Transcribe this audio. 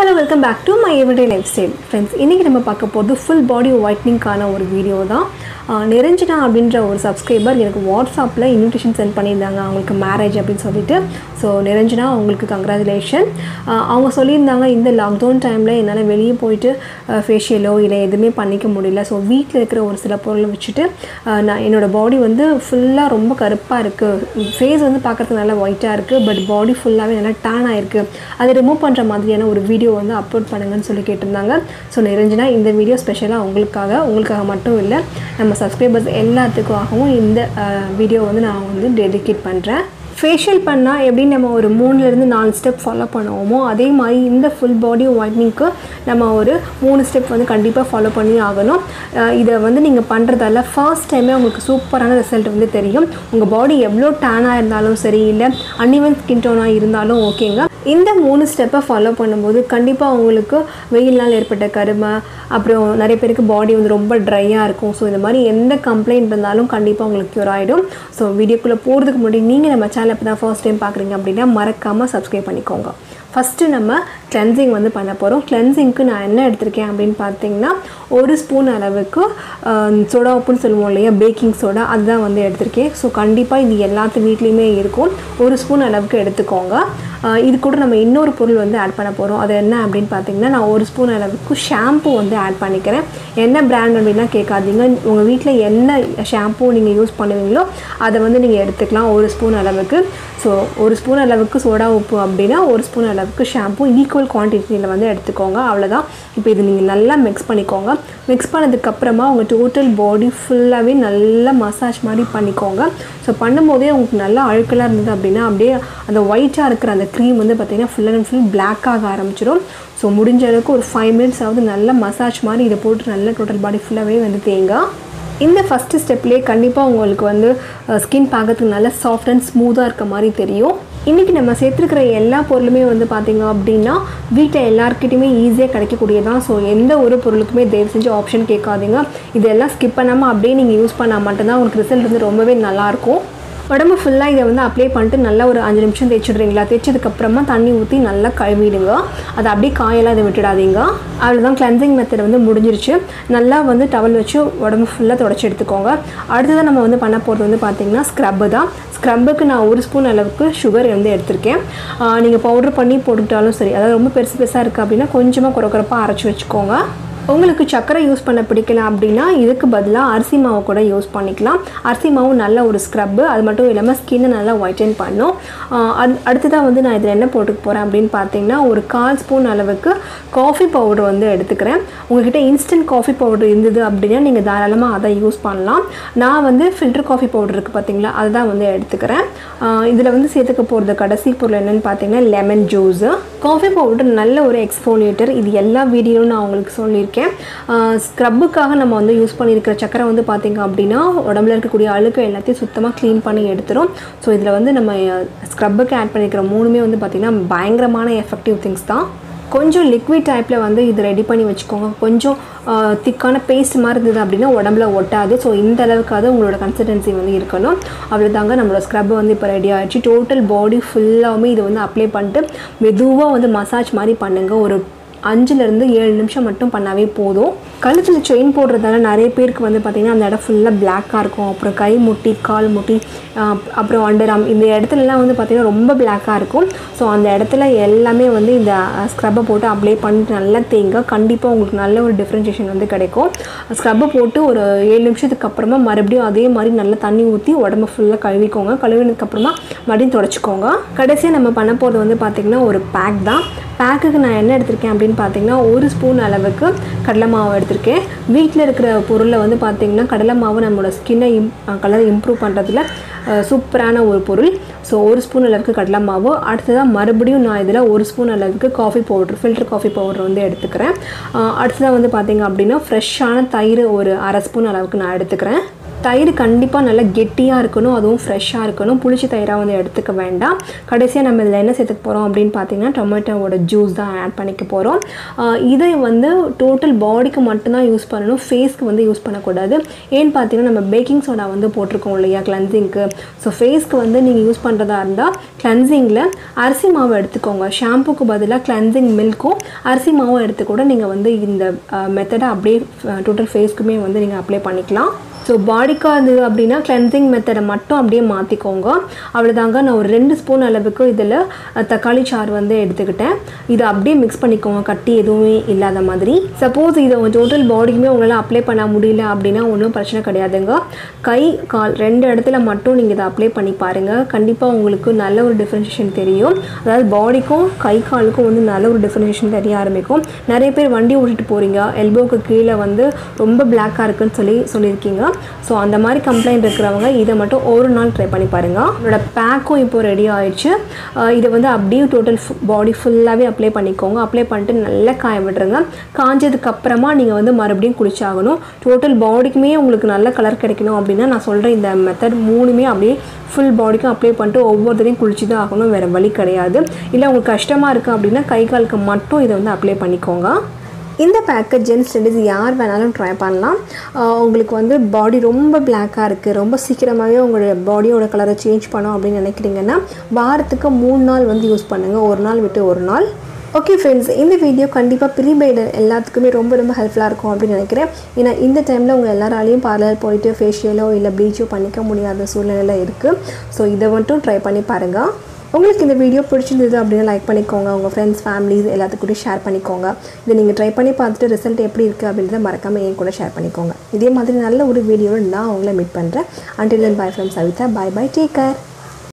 hello welcome back to my everyday lifestyle friends இன்றைக்கி நம்ம பார்க்க போகிறது ஃபுல் பாடி ஒயிட்னிங்கான ஒரு வீடியோ தான் ஆஹ் நிரஞ்சனா அப்படின்ற ஒரு சப்ஸ்கிரைபர் எனக்கு வாட்ஸ்அப்பில் இன்விடேஷன் சென்ட் பண்ணியிருந்தாங்க அவங்களுக்கு மேரேஜ் அப்படின்னு சொல்லிட்டு ஸோ நிரஞ்சனா அவங்களுக்கு கங்க்ராச்சுலேஷன் அவங்க சொல்லியிருந்தாங்க இந்த லாக்டவுன் டைமில் என்னால் வெளியே போயிட்டு ஃபேஷியலோ இல்லை எதுவுமே பண்ணிக்க முடியல ஸோ வீட்டில் இருக்கிற ஒரு சில பொருளை வச்சுட்டு ஆஹ் நான் என்னோடய பாடி வந்து ஃபுல்லாக ரொம்ப கருப்பாக இருக்குது ஃபேஸ் வந்து பார்க்குறதுக்கு நல்லா ஒயிட்டாக இருக்குது பட் பாடி ஃபுல்லாகவே நல்லா டேன் ஆயிருக்கு அதை ரிமூவ் பண்ணுற மாதிரியான ஒரு வீடியோ வந்து அப்லோட் பண்ணுங்கன்னு சொல்லி கேட்டிருந்தாங்க ஸோ நிரஞ்சனா இந்த வீடியோ ஸ்பெஷலாக உங்களுக்காக உங்களுக்காக மட்டும் இல்லை நம்ம சப்ஸ்கிரைபர்ஸ் எல்லாத்துக்காகவும் இந்த வீடியோ வந்து நான் வந்து டெடிகேட் பண்ணுறேன் ஃபேஷியல் பண்ணால் எப்படி நம்ம ஒரு மூணுலேருந்து நாலு ஸ்டெப் ஃபாலோ பண்ணுவோமோ அதே மாதிரி இந்த ஃபுல் பாடி ஒயிட்னிங்க்கு நம்ம ஒரு மூணு ஸ்டெப் வந்து கண்டிப்பாக ஃபாலோ பண்ணி ஆகணும் அஹ் இதை வந்து நீங்கள் பண்ணுறதால ஃபர்ஸ்ட் டைமே உங்களுக்கு சூப்பரான ரிசல்ட் வந்து தெரியும் உங்கள் பாடி எவ்வளோ டேனாக இருந்தாலும் சரி இல்லை அன்இவன் ஸ்கின் டோனாக இருந்தாலும் ஓகேங்க இந்த மூணு ஸ்டெப்பை ஃபாலோ பண்ணும்போது கண்டிப்பாக உங்களுக்கு வெயில்னால் ஏற்பட்ட கருமை அப்புறம் நிறைய பேருக்கு பாடி வந்து ரொம்ப ட்ரையாக இருக்கும் ஸோ இந்த மாதிரி எந்த கம்ப்ளைண்ட் இருந்தாலும் கண்டிப்பாக உங்களுக்கு க்யூர் ஆகிடும் ஸோ வீடியோக்குள்ளே போகிறதுக்கு முன்னாடி நீங்கள் நம்ம சேனல் இப்போ தான் ஃபர்ஸ்ட் டைம் பார்க்குறீங்க அப்படின்னா மறக்காமல் சப்ஸ்கிரைப் பண்ணிக்கோங்க ஃபஸ்ட்டு நம்ம கிளென்சிங் வந்து பண்ண போகிறோம் கிளென்சிங்க்கு நான் என்ன எடுத்திருக்கேன் அப்படின்னு பார்த்தீங்கன்னா ஒரு ஸ்பூன் அளவுக்கு சோடா உப்புன்னு சொல்லுவோம் இல்லையா பேக்கிங் சோடா அதுதான் வந்து எடுத்திருக்கேன் ஸோ கண்டிப்பாக இது எல்லாத்து வீட்லேயுமே இருக்கும் ஒரு ஸ்பூன் அளவுக்கு எடுத்துக்கோங்க ஆஹ் இது கூட நம்ம இன்னொரு பொருள் வந்து ஆட் பண்ண போகிறோம் அது என்ன அப்படின்னு பார்த்தீங்கன்னா நான் ஒரு ஸ்பூன் அளவுக்கு ஷாம்பு வந்து ஆட் பண்ணிக்கிறேன் என்ன பிராண்ட் அப்படின்னா கேட்காதீங்க உங்கள் வீட்டில் என்ன ஷாம்பு நீங்கள் யூஸ் பண்ணுவீங்களோ அதை வந்து நீங்கள் எடுத்துக்கலாம் ஒரு ஸ்பூன் அளவுக்கு ஸோ ஒரு ஸ்பூன் அளவுக்கு சோடா உப்பு அப்படின்னா ஒரு ஸ்பூன் அளவுக்கு ஷாம்பு ஈக்குவல் குவான்டிட்டியில் வந்து எடுத்துக்கோங்க அவ்வளோதான் இப்போ இது நீங்கள் நல்லா மிக்ஸ் பண்ணிக்கோங்க மிக்ஸ் பண்ணதுக்கப்புறமா உங்கள் டோட்டல் பாடி ஃபுல்லாகவே நல்லா மசாஜ் மாதிரி பண்ணிக்கோங்க ஸோ பண்ணும்போதே உங்களுக்கு நல்லா அழுக்கலாக இருந்தது அப்படின்னா அப்படியே அந்த ஒயிட்டாக இருக்கிற அந்த க்ரீம் வந்து பார்த்திங்கன்னா ஃபுல் அண்ட் ஃபுல் பிளாக் ஆக ஆரம்பிச்சிடும் ஸோ முடிஞ்ச அளவுக்கு ஒரு ஃபைவ் மினிட்ஸ் ஆகுது நல்லா மசாஜ் மாதிரி இதை போட்டு நல்லா டோட்டல் பாடி ஃபுல்லாகவே வந்து தேங்காய் இந்த ஃபஸ்ட்டு ஸ்டெப்லேயே கண்டிப்பாக உங்களுக்கு வந்து ஸ்கின் பார்க்கறதுக்கு நல்லா சாஃப்ட் அண்ட் ஸ்மூத்தாக இருக்க மாதிரி தெரியும் இன்றைக்கி நம்ம சேர்த்துருக்கிற எல்லா பொருளுமே வந்து பார்த்திங்க அப்படின்னா வீட்டில் எல்லாருக்கிட்டையுமே ஈஸியாக கிடைக்கக்கூடியதான் ஸோ எந்த ஒரு பொருளுக்குமே தயவு செஞ்சு ஆப்ஷன் கேட்காதீங்க இதெல்லாம் ஸ்கிப் பண்ணாமல் அப்படியே நீங்கள் யூஸ் பண்ணால் மட்டும்தான் உங்களுக்கு ரிசல்ட் வந்து ரொம்பவே நல்லாயிருக்கும் உடம்பு ஃபுல்லாக இதை வந்து அப்ளை பண்ணிட்டு நல்லா ஒரு அஞ்சு நிமிஷம் தேய்ச்சிடுறீங்களா தேய்ச்சதுக்கப்புறமா தண்ணி ஊற்றி நல்லா கழுவிடுங்க அதை அப்படியே காயெல்லாம் இதை விட்டுடாதீங்க அவ்வளோதான் கிளென்சிங் மெத்தட் வந்து முடிஞ்சிருச்சு நல்லா வந்து டவல் வச்சு உடம்பு ஃபுல்லாக தொடச்சி எடுத்துக்கோங்க அடுத்ததாக நம்ம வந்து பண்ண போகிறது வந்து பார்த்திங்கன்னா ஸ்க்ரப்பு தான் ஸ்க்ரப்புக்கு நான் ஒரு ஸ்பூன் அளவுக்கு சுகர் வந்து எடுத்திருக்கேன் நீங்கள் பவுடர் பண்ணி போட்டுக்கிட்டாலும் சரி அதாவது ரொம்ப பெருசு பெருசாக இருக்குது அப்படின்னா கொஞ்சமாக குறை குறைப்பாக அரைச்சி வச்சுக்கோங்க உங்களுக்கு சர்க்கரை யூஸ் பண்ண பிடிக்கல அப்படின்னா இதுக்கு பதிலாக அரிசி மாவு கூட யூஸ் பண்ணிக்கலாம் அரிசி மாவு நல்ல ஒரு ஸ்க்ரப்பு அது மட்டும் இல்லாமல் ஸ்கின்னை நல்லா ஒயிட்டன் பண்ணும் ஆஹ் அது அடுத்ததாக வந்து நான் இதில் என்ன போட்டுக்க போகிறேன் அப்படின்னு பார்த்தீங்கன்னா ஒரு கால் ஸ்பூன் அளவுக்கு காஃபி பவுடர் வந்து எடுத்துக்கிறேன் உங்ககிட்ட இன்ஸ்டன்ட் காஃபி பவுடர் இருந்தது அப்படின்னா நீங்கள் தாராளமாக அதை யூஸ் பண்ணலாம் நான் வந்து ஃபில்டர் காஃபி பவுடர் இருக்குது பார்த்தீங்களா அதுதான் வந்து எடுத்துக்கிறேன் இதில் வந்து சேர்த்துக்க போகிறது கடைசி பொருள் என்னென்னு பார்த்தீங்கன்னா லெமன் ஜூஸு காஃபி பவுடர் நல்ல ஒரு எக்ஸ்ஃபோலியேட்டர் இது எல்லா வீடியோவும் நான் உங்களுக்கு சொல்லியிருக்கேன் ஸ்க்ரப்புக்காக நம்ம வந்து யூஸ் பண்ணியிருக்கிற சக்கரை வந்து பார்த்திங்க அப்படின்னா உடம்புல இருக்கக்கூடிய அழுக்கு எல்லாத்தையும் சுத்தமாக க்ளீன் பண்ணி எடுத்துரும் ஸோ இதில் வந்து நம்ம ஸ்க்ரப்புக்கு ஆட் பண்ணியிருக்கிற மூணுமே வந்து பார்த்திங்கன்னா பயங்கரமான எஃபெக்டிவ் திங்ஸ் தான் கொஞ்சம் லிக்விட் டைப்பில் வந்து இது ரெடி பண்ணி வச்சுக்கோங்க கொஞ்சம் திக்கான பேஸ்ட் மாதிரி இருந்தது அப்படின்னா உடம்புல ஒட்டாது ஸோ இந்த அளவுக்காவது உங்களோட கன்சிஸ்டன்சி வந்து இருக்கணும் அவ்வளோதாங்க நம்மளோட ஸ்க்ரப் வந்து இப்போ ரெடி ஆகிடுச்சு டோட்டல் பாடி ஃபுல்லாகவுமே இது வந்து அப்ளை பண்ணிட்டு மெதுவாக வந்து மசாஜ் மாதிரி பண்ணுங்கள் ஒரு அஞ்சுலேருந்து ஏழு நிமிஷம் மட்டும் பண்ணாவே போதும் கழுத்தில் செயின் போடுறதால நிறைய பேருக்கு வந்து பார்த்திங்கன்னா அந்த இடம் ஃபுல்லாக பிளாக்காக இருக்கும் அப்புறம் கை முட்டி கால் முட்டி ஆஹ் அப்புறம் அண்டராம் இந்த இடத்துலலாம் வந்து பார்த்திங்கன்னா ரொம்ப பிளாக்காக இருக்கும் ஸோ அந்த இடத்துல எல்லாமே வந்து இந்த ஸ்க்ரப்பை போட்டு அப்ளை பண்ணிட்டு நல்லா தேங்க கண்டிப்பாக உங்களுக்கு நல்ல ஒரு டிஃப்ரென்ஷியேஷன் வந்து கிடைக்கும் ஸ்க்ரப்பை போட்டு ஒரு ஏழு நிமிஷத்துக்கு அப்புறமா மறுபடியும் அதே மாதிரி நல்லா தண்ணி ஊற்றி உடம்பு ஃபுல்லாக கழுவிக்கோங்க கழுவினதுக்கப்புறமா மறுபடியும் தொடச்சிக்கோங்க கடைசியாக நம்ம பண்ண போகிறது வந்து பார்த்திங்கன்னா ஒரு பேக் தான் பேக்குக்கு நான் என்ன எடுத்திருக்கேன் அப்படின்னு பார்த்தீங்கன்னா ஒரு ஸ்பூன் அளவுக்கு கடலை மாவு எடுத்திருக்கேன் வீட்டில் இருக்கிற பொருளை வந்து பார்த்திங்கன்னா கடலை மாவு நம்மளோட ஸ்கின்னை இம் கலரை இம்ப்ரூவ் பண்ணுறதுல சூப்பரான ஒரு பொருள் ஸோ ஒரு ஸ்பூன் அளவுக்கு கடலை மாவு அடுத்ததாக மறுபடியும் நான் இதில் ஒரு ஸ்பூன் அளவுக்கு coffee powder filter coffee powder வந்து எடுத்துக்கிறேன் அடுத்ததாக வந்து பார்த்திங்க அப்படின்னா ஃப்ரெஷ்ஷான தயிர் ஒரு அரை ஸ்பூன் அளவுக்கு நான் எடுத்துக்கிறேன் தயிர் கண்டிப்பாக நல்லா கெட்டியாக இருக்கணும் அதுவும் ஃப்ரெஷ்ஷாக இருக்கணும் புளிச்ச தயிராக வந்து எடுத்துக்க வேண்டாம் கடைசியாக நம்ம இதில் என்ன சேர்த்துக்க போகிறோம் அப்படின்னு பார்த்தீங்கன்னா டொமேட்டோவோட ஜூஸ் தான் ஆட் பண்ணிக்க போகிறோம் இதை வந்து டோட்டல் பாடிக்கு மட்டும்தான் யூஸ் பண்ணணும் ஃபேஸ்க்கு வந்து யூஸ் பண்ணக்கூடாது ஏன்னு பார்த்தீங்கன்னா நம்ம பேக்கிங் சோடா வந்து போட்டிருக்கோம் இல்லையா கிளன்சிங்க்கு ஸோ ஃபேஸ்க்கு வந்து நீங்கள் யூஸ் பண்ணுறதா இருந்தால் கிளன்சிங்கில் அரிசி மாவு எடுத்துக்கோங்க ஷாம்புக்கு பதிலாக கிளன்சிங் மில்க்கும் அரிசி மாவும் எடுத்து கூட நீங்கள் வந்து இந்த மெத்தடை அப்படியே டோட்டல் ஃபேஸ்க்குமே வந்து நீங்கள் அப்ளை பண்ணிக்கலாம் ஸோ பாடிக்கு அது அப்படின்னா கிளென்சிங் மெத்தடை மட்டும் அப்படியே மாற்றிக்கோங்க அவ்வளோதாங்க நான் ஒரு ரெண்டு ஸ்பூன் அளவுக்கு இதில் தக்காளி சாறு வந்து எடுத்துக்கிட்டேன் இதை அப்படியே மிக்ஸ் பண்ணிக்கோங்க கட்டி எதுவுமே இல்லாத மாதிரி சப்போஸ் இதை டோட்டல் பாடிக்குமே உங்களால் அப்ளை பண்ண முடியல அப்படின்னா ஒன்றும் பிரச்சனை கிடையாதுங்க கை கால் ரெண்டு இடத்துல மட்டும் நீங்கள் இதை அப்ளை பண்ணி பாருங்கள் கண்டிப்பாக உங்களுக்கு நல்ல ஒரு டிஃப்ரென்ஷியேஷன் தெரியும் அதாவது பாடிக்கும் கை காலுக்கும் வந்து நல்ல ஒரு டிஃப்ரென்ஷியேஷன் தெரிய ஆரம்பிக்கும் நிறைய பேர் வண்டி ஓட்டிட்டு போகிறீங்க எல்போக்கு கீழே வந்து ரொம்ப பிளாக்காக இருக்குன்னு சொல்லி சொல்லியிருக்கீங்க ஸோ அந்த மாதிரி கம்ப்ளைண்ட் இருக்கிறவங்க இதை மட்டும் ஒரு நாள் ட்ரை பண்ணி பாருங்கள் என்னோட பேக்கும் இப்போ ரெடி ஆயிடுச்சு அஹ் இதை வந்து அப்படியே டோட்டல் பாடி ஃபுல்லாகவே அப்ளை பண்ணிக்கோங்க அப்ளை பண்ணிட்டு நல்லா காய விடுறங்க காஞ்சதுக்கு அப்புறமா நீங்கள் வந்து மறுபடியும் குளிச்சாகணும் டோட்டல் பாடிக்குமே உங்களுக்கு நல்ல கலர் கிடைக்கணும் அப்படின்னா நான் சொல்கிற இந்த மெத்தட் மூணுமே அப்படியே ஃபுல் பாடிக்கும் அப்ளை பண்ணிட்டு ஒவ்வொருத்தரையும் குளிச்சு தான் ஆகணும் வேறு வழி கிடையாது இல்லை உங்களுக்கு கஷ்டமாக இருக்குது அப்படின்னா கை காலுக்கு மட்டும் இதை வந்து அப்ளை பண்ணிக்கோங்க இந்த பேக்கை ஜென்ஸ் லேடிஸ் யார் வேணாலும் ட்ரை பண்ணலாம் ஆஹ் உங்களுக்கு வந்து பாடி ரொம்ப பிளாக்காக இருக்குது ரொம்ப சீக்கிரமாகவே உங்களுடைய பாடியோட கலரை சேஞ்ச் பண்ணோம் அப்படின்னு நினைக்கிறீங்கன்னா வாரத்துக்கு மூணு நாள் வந்து யூஸ் பண்ணுங்கள் ஒரு நாள் விட்டு ஒரு நாள் ஓகே ஃப்ரெண்ட்ஸ் இந்த வீடியோ கண்டிப்பாக ப்ரீபெய்டு எல்லாத்துக்குமே ரொம்ப ரொம்ப ஹெல்ப்ஃபுல்லாக இருக்கும் அப்படின்னு நினைக்கிறேன் ஏன்னா இந்த டைமில் உங்கள் எல்லாராலையும் பார்லர் போயிட்டு ஃபேஷியலோ இல்லை ப்ளீச்சோ பண்ணிக்க முடியாத சூழ்நிலையில் இருக்குது ஸோ இதை மட்டும் ட்ரை பண்ணி பாருங்கள் உங்களுக்கு இந்த வீடியோ பிடிச்சிருந்தது அப்படின்னா லைக் பண்ணிக்கோங்க உங்கள் ஃப்ரெண்ட்ஸ் ஃபேமிலிஸ் எல்லாத்துக்கூடயும் ஷேர் பண்ணிக்கோங்க இதை நீங்கள் ட்ரை பண்ணி பார்த்துட்டு ரிசல்ட் எப்படி இருக்குது அப்படின்றத மறக்காமல் என் கூட ஷேர் பண்ணிக்கோங்க இதே மாதிரி நல்ல ஒரு வீடியோவில் நான் உங்களை மீட் பண்ணுறேன் until bye from Savita bye bye take care